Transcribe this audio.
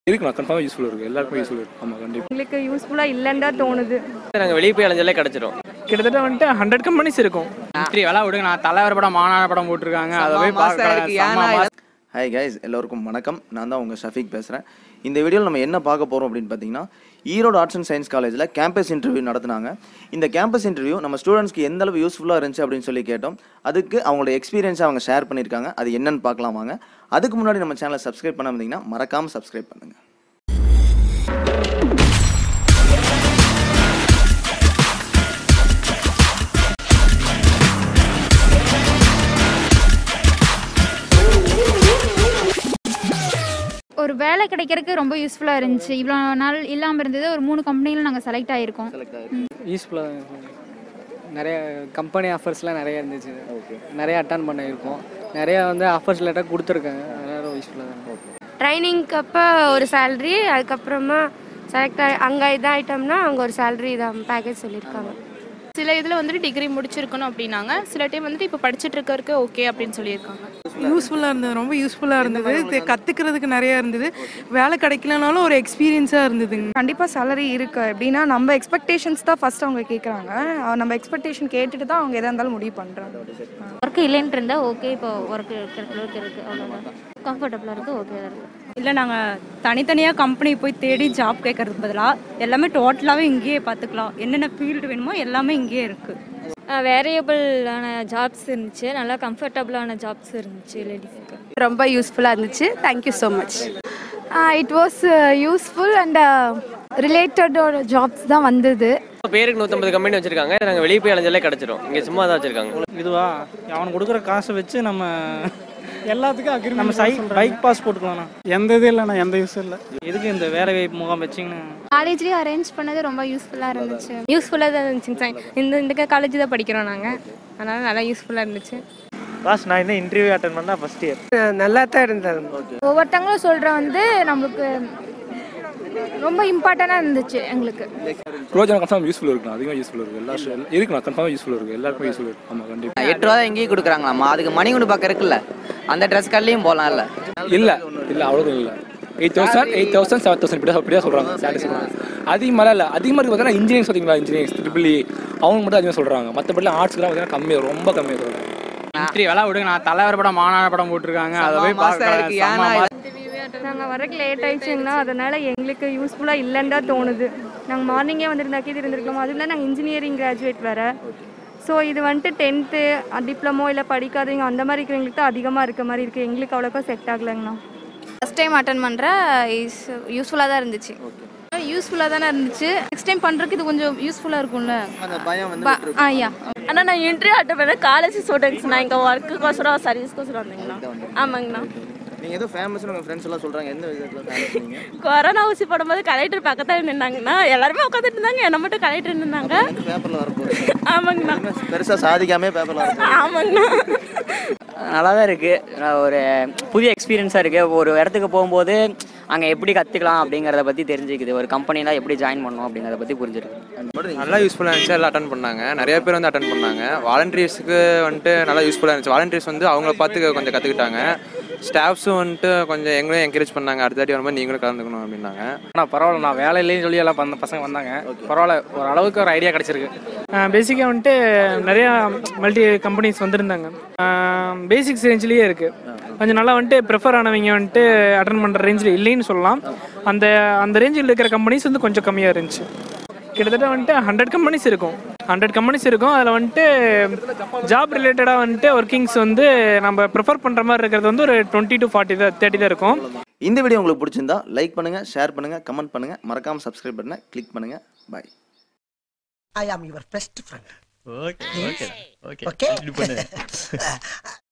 இருக்குண்ணா கன்ஃபார்மாக யூஸ்ஃபுல்லாக இருக்குது எல்லாருக்கும் யூஸ்ஃபுல் இருக்குது ஆமாம் கண்டிப்பாக எங்களுக்கு யூஸ்ஃபுல்லாக இல்லைன்னு தான் தோணுது நாங்கள் வெளியே போய் அலைஞ்சாலே கிடச்சிரும் கிட்டத்தட்ட வந்துட்டு ஹண்ட்ரட் கம்பெனிஸ் இருக்கும் இன்ட்ரி வேலை விடுங்க நான் தலைவர் படம் மாநாட படம் போட்டிருக்காங்க அதை போய் பார்க்க ஹாய் கைஸ் எல்லோருக்கும் வணக்கம் நான் தான் உங்கள் ஷஃபீக் பேசுகிறேன் இந்த வீடியோவில் நம்ம என்ன பார்க்க போகிறோம் அப்படின்னு பார்த்தீங்கன்னா ஈரோடு ஆர்ட்ஸ் அண்ட் சயின்ஸ் காலேஜில் கேம்பஸ் இன்டர்வியூ நடத்துனாங்க இந்த கேம்பஸ் இன்டர்வியூ நம்ம ஸ்டூடெண்ட்ஸ்க்கு எந்த அளவு யூஸ்ஃபுல்லாக இருந்துச்சு அப்படின்னு சொல்லி கேட்டோம் அதுக்கு அவங்களோட எக்ஸ்பீரியன்ஸை அவங்க ஷேர் பண்ணியிருக்காங்க அது என்னன்னு பார்க்கலாம் வாங்க அதுக்கு முன்னாடி நம்ம சேனலை சப்ஸ்கிரைப் பண்ண வந்தீங்கன்னா மறக்காமல் சப்ஸ்கிரைப் பண்ணுங்கள் ஒரு வேலை கிடைக்கிறதுக்கு ரொம்ப யூஸ்ஃபுல்லாக இருந்துச்சு இவ்வளோ நாள் இல்லாமல் இருந்தது ஒரு மூணு கம்பெனியில் நாங்கள் செலக்ட் ஆகிருக்கோம் யூஸ்ஃபுல்லாக நிறைய கம்பெனி ஆஃபர்ஸ்லாம் நிறைய இருந்துச்சு நிறைய அட்டன் பண்ணியிருக்கோம் நிறைய வந்து ஆஃபர்ஸ் லேட்டாக கொடுத்துருக்காங்க அதனால யூஸ்ஃபுல்லாக தான் ட்ரைனிங்க்கு அப்போ ஒரு சேலரி அதுக்கப்புறமா செலக்ட் அங்கே இதாகிட்டோம்னா அங்கே ஒரு சேலரி இதான் பேக்கேஜ் சொல்லியிருக்காங்க சில இதில் வந்துட்டு டிகிரி முடிச்சிருக்கணும் அப்படின்னாங்க சில டைம் வந்துட்டு இப்போ படிச்சுட்டு இருக்கறதுக்கு ஓகே அப்படின்னு சொல்லியிருக்காங்க யூஸ்ஃபுல்லாக இருந்தது ரொம்ப யூஸ்ஃபுல்லாக இருந்தது இது கற்றுக்கிறதுக்கு நிறையா இருந்தது வேலை கிடைக்கலனாலும் ஒரு எக்ஸ்பீரியன்ஸாக இருந்ததுங்க கண்டிப்பாக சேலரி இருக்கு எப்படின்னா நம்ம எக்ஸ்பெக்டேஷன்ஸ் தான் ஃபர்ஸ்ட் அவங்க கேட்குறாங்க நம்ம எக்ஸ்பெக்டேஷன் கேட்டுட்டு தான் அவங்க எதாக இருந்தாலும் முடிவு பண்ணுறாங்க ஒர்க் இல்லைன்ட்டு இருந்தால் ஓகே இப்போ ஒர்க் இருக்கிற அளவுக்கு இருக்குது அவ்வளோதான் கம்ஃபர்டபுளாக இருக்குது ஓகே இருக்குது இல்லை நாங்கள் தனித்தனியாக கம்பெனி போய் தேடி ஜாப் கேட்கறதுக்கு பதிலாக எல்லாமே டோட்டலாகவே இங்கேயே பார்த்துக்கலாம் என்னென்ன ஃபீல்டு வேணுமோ எல்லாமே இங்கேயே இருக்குது வேரியபிளான ஜாப்ஸ் இருந்துச்சு நல்லா கம்ஃபர்டபுளான ஜாப்ஸ் இருந்துச்சு லேடிஸ்க்கு ரொம்ப யூஸ்ஃபுல்லாக இருந்துச்சு thank you so much it was useful and ரிலேட்டடோட ஜாப்ஸ் தான் வந்தது பேருக்கு நூற்றம்பது கம்பெனி வச்சிருக்காங்க நாங்கள் வெளியே போய் அலைஞ்சாலே கிடச்சிரும் இங்கே சும்மா தான் வச்சிருக்காங்க இதுவா அவன் கொடுக்குற காசை வச்சு நம்ம எல்லாத்துக்கும் அக்ரி நம்ம சை பைக் பாஸ் போட்டுக்கலாம்ண்ணா எந்த இது இல்லைண்ணா எந்த யூஸ் இல்லை எதுக்கு இந்த வேலை வாய்ப்பு முகாம் வச்சிங்கன்னா காலேஜ்லேயே அரேஞ்ச் பண்ணது ரொம்ப யூஸ்ஃபுல்லாக இருந்துச்சு யூஸ்ஃபுல்லாக தான் இருந்துச்சுங்க சார் இந்த இந்த காலேஜ் தான் படிக்கிறோம் நாங்கள் அதனால நல்லா யூஸ்ஃபுல்லாக இருந்துச்சு பாஸ் நான் இன்னும் இன்டர்வியூ அட்டன் பண்ணா ஃபர்ஸ்ட் இயர் நல்லா தான் இருந்தது ஒவ்வொருத்தங்களும் சொல்கிற வந்து நம்மளுக்கு ரொம்ப இம்பார்ட்டண்ட்டாக இருந்துச்சு எங்களுக்கு ரோஜனா கன்ஃபார்ம் யூஸ்ஃபுல்லாக இருக்குண்ணா அதிகமாக யூஸ்ஃபுல்லாக இருக்குது எல்லா ஷே- இருக்குண்ணா கன்ஃபார்மாக யூஸ்ஃபுல்லாக இருக்குது எல்லாருக்கும் யூஸ்ஃபுல் இருக்குது ஆமாம் கண்டிப்பாக எட்டு ரூபா தான் எங்கேயும் கொடுக்குறாங்களாம்மா அதுக்கு மணி ஒன்று பார்க்க இருக்குல்ல அந்த ட்ரெஸ் கடையிலையும் போகலாம்ல இல்லை இல்லை அவ்வளோதும் இல்லை eight thousand eight thousand seven thousand இப்படி இப்படியா சொல்கிறாங்க சேலரி சொல்கிறாங்க அதிகமாக இல்லை அதிகமாக இருக்குது பார்த்தீங்கன்னா இன்ஜினியரிங் பார்த்தீங்களா இன்ஜினியரிங் ட்ரிபிள் அவங்க மட்டும் அதிகமாக சொல்கிறாங்க மற்றபடிலாம் ஆர்ட்ஸ்க்குலாம் பார்த்தீங்கன்னா கம்மியாக ரொம்ப கம்மியாக சொல்கிறாங்க இன்ட்ரி வேலை விடுங்க நான் தலைவர் படம் மாநாட படம் போட்டிருக்காங்க அதை போய் பார்க்க நாங்கள் வரக்கு லேட் ஆயிடுச்சுங்கன்னா அதனால எங்களுக்கு யூஸ்ஃபுல்லாக இல்லைன்னு தான் தோணுது நாங்கள் மார்னிங்கே வந்திருந்தாக்கி இது இருந்திருக்கலாம் அதுவும் இல்லை நாங்கள் இன்ஜினியரிங் கிராஜுவேட் வேறு ஸோ இது வந்துட்டு டென்த்து டிப்ளமோ இல்லை படிக்காதவங்க அந்த மாதிரி இருக்கிறவங்களுக்கு தான் அதிகமாக இருக்க மாதிரி இருக்குது எங்களுக்கு அவ்வளோக்கா செட் ஆகலைங்கண்ணா ஃபஸ்ட் டைம் அட்டன் பண்ணுறேன் இஸ் யூஸ்ஃபுல்லாக தான் இருந்துச்சு யூஸ்ஃபுல்லாக தானே இருந்துச்சு நெக்ஸ்ட் டைம் பண்ணுறதுக்கு இது கொஞ்சம் யூஸ்ஃபுல்லாக இருக்கும்ல அந்த பயம் வந்து ஐயா ஆனால் நான் இன்டர்வியூ அட்டன் பண்ண காலேஜ் ஸ்டூடெண்ட்ஸ் நான் இங்கே ஒர்க்குக்கோசரம் சர்வீஸ்க்கோசரம் வந்தீங்கண்ணா ஆமாங்கண்ணா நீங்கள் ஏதோ ஃபேமஸ்னு உங்கள் ஃப்ரெண்ட்ஸ் எல்லாம் சொல்கிறாங்க எந்த விதத்தில் ஃபேமஸ் நீங்கள் கொரோனா ஊசி போடும்போது கலெக்டர் பக்கத்தில் நின்னாங்கண்ணா எல்லாருமே உட்காந்துட்டு இருந்தாங்க என்ன மட்டும் கலெக்டர் நின்னாங்க பேப்பரில் வரப்போகுது ஆமாங்கண்ணா பெருசாக சாதிக்காமே பேப்பரில் வரப்போகுது ஆமாங்கண்ணா நல்லா தான் இருக்குது ஒரு புதிய எக்ஸ்பீரியன்ஸாக இருக்குது ஒரு இடத்துக்கு போகும்போது அங்கே எப்படி கற்றுக்கலாம் அப்படிங்கிறத பற்றி தெரிஞ்சுக்குது ஒரு கம்பெனிலாம் எப்படி ஜாயின் பண்ணணும் அப்படிங்கிறத பற்றி புரிஞ்சிருக்கு நல்லா யூஸ்ஃபுல்லாக இருந்துச்சு எல்லாம் அட்டன் பண்ணாங்க நிறைய பேர் வந்து அட்டன் பண்ணாங்க வாலண்டியர்ஸுக்கு வந்துட்டு நல்லா யூஸ்ஃபுல்லாக இருந்துச்சு வாலண்டியர்ஸ் வந்து அவங்கள பார்த்து கொஞ்சம் கற்றுக்கிட்டாங்க ஸ்டாஃப்ஸும் வந்துட்டு கொஞ்சம் எங்களையும் என்கரேஜ் பண்ணாங்க அடுத்த வாட்டி வரும்போது நீங்களும் கலந்துக்கணும் அப்படின்னாங்க ஆனால் பரவாயில்ல நான் வேலை இல்லைன்னு சொல்லி எல்லாம் பண்ண பசங்க வந்தாங்க பரவாயில்ல ஒரு அளவுக்கு ஒரு ஐடியா கிடச்சிருக்கு பேசிக்காக வந்துட்டு நிறையா மல்டி கம்பெனிஸ் வந்திருந்தாங்க பேசிக்ஸ் ரேஞ்சிலேயே இருக்குது கொஞ்சம் நல்லா வந்துட்டு ப்ரிஃபர் ஆனவங்க வந்துட்டு அட்டன் பண்ணுற ரேஞ்சில் இல்லைன்னு சொல்லலாம் அந்த அந்த ரேஞ்சில் இருக்கிற கம்பெனிஸ் வந்து கொஞ்சம் கம்மியாக இருந்துச்சு கிட்டத்தட்ட வந்துட்டு ஹண்ட்ரட் கம்பெனிஸ் இருக்கும் ஹண்ட்ரட் கம்பெனிஸ் இருக்கும் அதில் வந்துட்டு ஜாப் ரிலேட்டடாக வந்துட்டு ஒர்க்கிங்ஸ் வந்து நம்ம ப்ரிஃபர் பண்ணுற மாதிரி இருக்கிறது வந்து ஒரு டுவெண்ட்டி டு ஃபார்ட்டி தான் தேர்ட்டி தான் இருக்கும் இந்த வீடியோ உங்களுக்கு பிடிச்சிருந்தா லைக் பண்ணுங்கள் ஷேர் பண்ணுங்கள் கமெண்ட் பண்ணுங்கள் மறக்காமல் சப்ஸ்கிரைப் பண்ண கிளிக் பண்ணுங்கள் bye I am your best friend okay okay okay